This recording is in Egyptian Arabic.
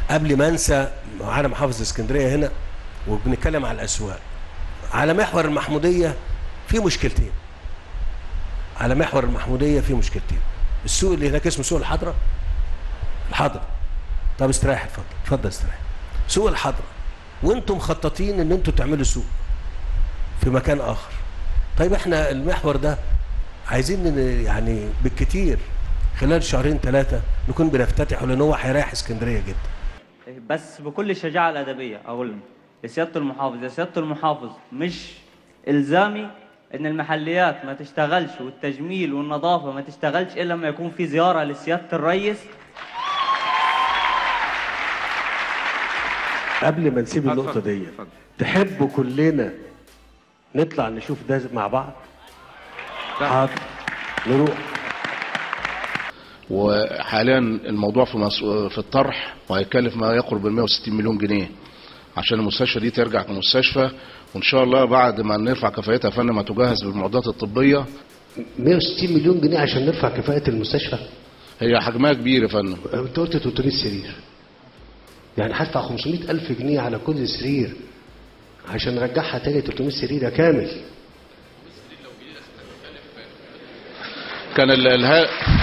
قبل ما انسى معانا محافظ اسكندريه هنا وبنتكلم على الاسواق على محور المحموديه في مشكلتين على محور المحموديه في مشكلتين السوق اللي هناك اسمه سوق الحضره الحضره طب استريح اتفضل اتفضل استريح سوق الحضره وانتم مخططين ان انتم تعملوا سوق في مكان اخر طيب احنا المحور ده عايزين ن- يعني بالكتير خلال شهرين ثلاثه نكون بنفتتحه لان هو هيريح اسكندريه جدا بس بكل الشجاعة الأدبية أقول لهم لسيادة المحافظ يا سيادة المحافظ مش إلزامي إن المحليات ما تشتغلش والتجميل والنظافة ما تشتغلش إلا لما يكون في زيارة لسيادة الرئيس قبل ما نسيب النقطه اتفضل، دي اتفضل. تحبوا كلنا نطلع نشوف ده مع بعض حاضر نروح وحاليا الموضوع في مص... في الطرح وهيكلف ما يقرب من 160 مليون جنيه عشان المستشفى دي ترجع كمستشفى وان شاء الله بعد ما نرفع كفاءتها فن ما تجهز بالمعدات الطبيه 160 مليون جنيه عشان نرفع كفاءة المستشفى هي حجمها كبير يا فندم انت قلت 300 سرير يعني هدفع 500 ألف جنيه على كل سرير عشان نرجعها تاني 300 سرير يا كامل كان ال... الها...